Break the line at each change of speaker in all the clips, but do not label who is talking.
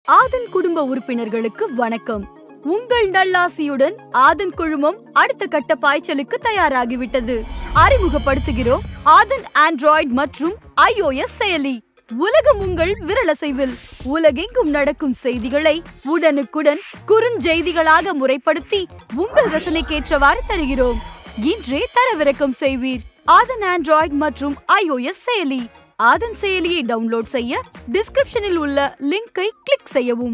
ஆதன் குடும்ப உறுப்பினர்களுக்கு வணக்கம் உங்கள் நல்லாசியுடன் ஆதன் குழுமம் அடுத்த கட்ட பாய்ச்சலுக்கு தயாராகிவிட்டது அறிமுகப்படுத்துகிறோம் ஆதன் ஆண்ட்ராய்டு மற்றும் iOS செயலி உலகம் உங்கள் விரலசைவில் உலகெங்கும் நடக்கும் செய்திகளை உடனுக்குடன் குறுஞ்செய்திகளாக முறைப்படுத்தி உங்கள் ரசனைக்கேற்றவாறு தருகிறோம் இன்றே தரவிறக்கம் செய்வீர் ஆதன் ஆண்ட்ராய்டு மற்றும் iOS செயலி ஆதன் செயலியை டவுன்லோட் செய்ய டிஸ்கிரிப்ஷனில் உள்ள லிங்கை கிளிக் செய்யவும்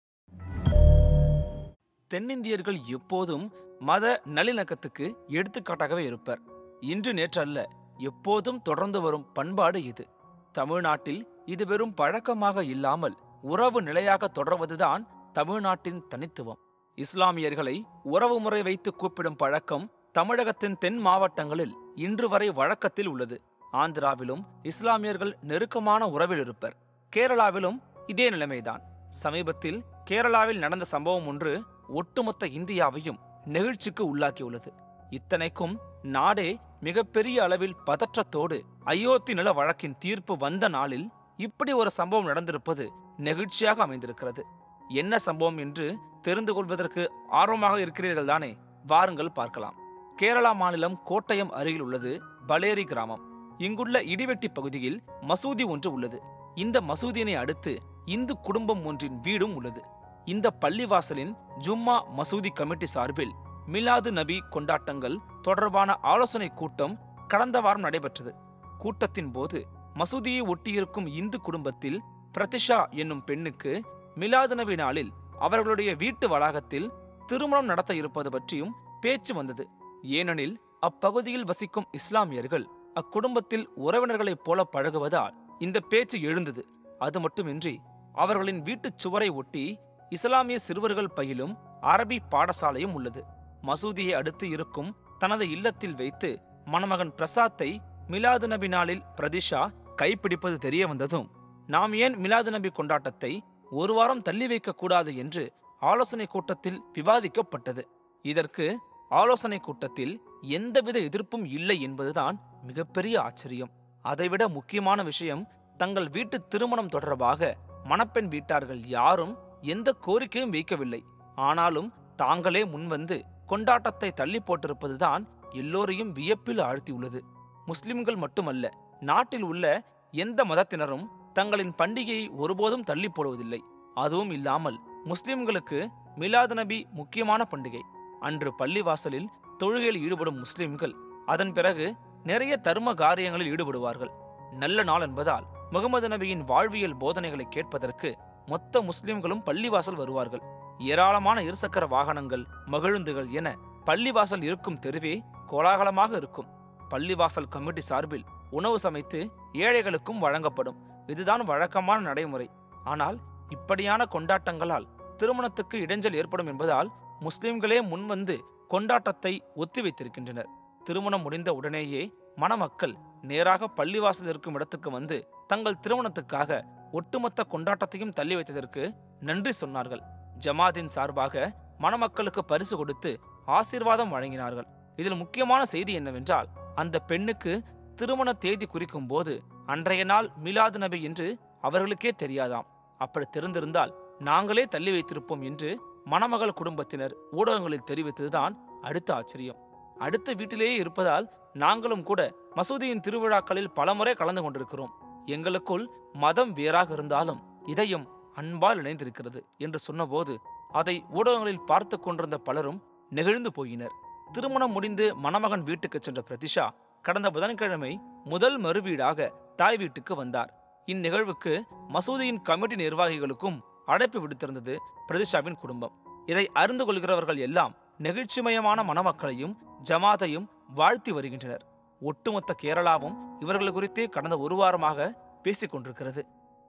தென்னிந்தியர்கள் எப்போதும் மத நல்லிணக்கத்துக்கு எடுத்துக்காட்டாகவே இருப்பர் இன்று நேற்றல்ல எப்போதும் தொடர்ந்து வரும் பண்பாடு இது தமிழ்நாட்டில் இது வெறும் பழக்கமாக இல்லாமல் உறவு நிலையாக தொடர்வதுதான் தமிழ்நாட்டின் தனித்துவம் இஸ்லாமியர்களை உறவு முறை வைத்து கூப்பிடும் பழக்கம் தமிழகத்தின் தென் மாவட்டங்களில் இன்று வரை வழக்கத்தில் உள்ளது ஆந்திராவிலும் இஸ்லாமியர்கள் நெருக்கமான உறவில் இருப்பர் கேரளாவிலும் இதே நிலைமைதான் சமீபத்தில் கேரளாவில் நடந்த சம்பவம் ஒன்று ஒட்டுமொத்த இந்தியாவையும் நெகிழ்ச்சிக்கு உள்ளாக்கியுள்ளது இத்தனைக்கும் நாடே மிகப்பெரிய அளவில் பதற்றத்தோடு அயோத்தி நில வழக்கின் தீர்ப்பு வந்த நாளில் இப்படி ஒரு சம்பவம் நடந்திருப்பது நெகிழ்ச்சியாக அமைந்திருக்கிறது என்ன சம்பவம் என்று தெரிந்து கொள்வதற்கு ஆர்வமாக இருக்கிறீர்கள் தானே வாருங்கள் பார்க்கலாம் கேரளா மாநிலம் கோட்டயம் அருகில் உள்ளது பலேரி கிராமம் இங்குள்ள இடிவெட்டி பகுதியில் மசூதி ஒன்று உள்ளது இந்த மசூதியினை அடுத்து இந்து குடும்பம் ஒன்றின் வீடும் உள்ளது இந்த பள்ளிவாசலின் ஜும்மா மசூதி கமிட்டி சார்பில் மிலாது நபி கொண்டாட்டங்கள் தொடர்பான ஆலோசனை கூட்டம் கடந்த வாரம் நடைபெற்றது கூட்டத்தின் போது மசூதியை ஒட்டியிருக்கும் இந்து குடும்பத்தில் பிரதிஷா என்னும் பெண்ணுக்கு மிலாது நபி நாளில் அவர்களுடைய வீட்டு வளாகத்தில் திருமணம் நடத்த இருப்பது பற்றியும் பேச்சு வந்தது ஏனெனில் அப்பகுதியில் வசிக்கும் இஸ்லாமியர்கள் அக்குடும்பத்தில் உறவினர்களைப் போல பழகுவதால் இந்த பேச்சு எழுந்தது அது மட்டுமின்றி அவர்களின் வீட்டுச் சுவரை ஒட்டி இஸ்லாமிய சிறுவர்கள் பயிலும் அரபி பாடசாலையும் உள்ளது மசூதியை அடுத்து இருக்கும் தனது இல்லத்தில் வைத்து மணமகன் பிரசாத்தை மிலாது நபி நாளில் பிரதிஷா கைப்பிடிப்பது தெரிய வந்ததும் நாம் ஏன் மிலாது நபி கொண்டாட்டத்தை ஒரு வாரம் தள்ளி வைக்க கூடாது என்று ஆலோசனை கூட்டத்தில் விவாதிக்கப்பட்டது இதற்கு ஆலோசனை கூட்டத்தில் எந்தவித எதிர்ப்பும் இல்லை என்பதுதான் மிகப்பெரிய ஆச்சரியம் அதைவிட முக்கியமான விஷயம் தங்கள் வீட்டு திருமணம் தொடர்பாக மணப்பெண் வீட்டார்கள் யாரும் எந்த கோரிக்கையும் வைக்கவில்லை ஆனாலும் தாங்களே முன்வந்து கொண்டாட்டத்தை தள்ளி போட்டிருப்பதுதான் எல்லோரையும் வியப்பில் ஆழ்த்தியுள்ளது முஸ்லிம்கள் மட்டுமல்ல நாட்டில் உள்ள எந்த மதத்தினரும் தங்களின் பண்டிகையை ஒருபோதும் தள்ளி போடுவதில்லை அதுவும் இல்லாமல் முஸ்லிம்களுக்கு மிலாது நபி முக்கியமான பண்டிகை அன்று பள்ளிவாசலில் தொழுகையில் ஈடுபடும் முஸ்லிம்கள் அதன் பிறகு நிறைய தர்ம காரியங்களில் ஈடுபடுவார்கள் நல்ல நாள் என்பதால் முகமது நபியின் வாழ்வியல் போதனைகளை கேட்பதற்கு மொத்த முஸ்லிம்களும் பள்ளிவாசல் வருவார்கள் ஏராளமான இருசக்கர வாகனங்கள் மகிழுந்துகள் என பள்ளிவாசல் இருக்கும் தெருவே கோலாகலமாக இருக்கும் பள்ளிவாசல் கமிட்டி சார்பில் உணவு சமைத்து ஏழைகளுக்கும் வழங்கப்படும் இதுதான் வழக்கமான நடைமுறை ஆனால் இப்படியான கொண்டாட்டங்களால் திருமணத்துக்கு இடைஞ்சல் ஏற்படும் என்பதால் முஸ்லிம்களே முன்வந்து கொண்டாட்டத்தை ஒத்திவைத்திருக்கின்றனர் திருமணம் முடிந்த உடனேயே மணமக்கள் நேராக பள்ளிவாசல் இருக்கும் இடத்துக்கு வந்து தங்கள் திருமணத்துக்காக ஒட்டுமொத்த கொண்டாட்டத்தையும் தள்ளி வைத்ததற்கு நன்றி சொன்னார்கள் ஜமாதின் சார்பாக மணமக்களுக்கு பரிசு கொடுத்து ஆசீர்வாதம் வழங்கினார்கள் இதில் முக்கியமான செய்தி என்னவென்றால் அந்த பெண்ணுக்கு திருமண தேதி குறிக்கும் போது அன்றைய நாள் மிலாது நபி என்று அவர்களுக்கே தெரியாதாம் அப்படி தெரிந்திருந்தால் நாங்களே தள்ளி வைத்திருப்போம் என்று மணமகள் குடும்பத்தினர் ஊடகங்களில் தெரிவித்ததுதான் அடுத்த ஆச்சரியம் அடுத்த வீட்டிலேயே இருப்பதால் நாங்களும் கூட மசூதியின் திருவிழாக்களில் பலமுறை கலந்து கொண்டிருக்கிறோம் எங்களுக்குள் மதம் வேறாக இருந்தாலும் இதயம் அன்பால் இணைந்திருக்கிறது என்று சொன்னபோது அதை ஊடகங்களில் பார்த்து கொண்டிருந்த பலரும் நெகிழ்ந்து போயினர் திருமணம் முடிந்து மணமகன் வீட்டுக்கு சென்ற பிரதிஷா கடந்த புதன்கிழமை முதல் மறுவீடாக தாய் வீட்டுக்கு வந்தார் இந்நிகழ்வுக்கு மசூதியின் கமிட்டி நிர்வாகிகளுக்கும் அழைப்பு விடுத்திருந்தது பிரதிஷாவின் குடும்பம் இதை அறிந்து கொள்கிறவர்கள் எல்லாம் நெகிழ்ச்சிமயமான மணமக்களையும் ஜமாத்தையும் வாழ்த்தி வருகின்றனர் ஒட்டுமொத்த கேரளாவும் இவர்கள் குறித்தே கடந்த ஒரு வாரமாக பேசிக் கொண்டிருக்கிறது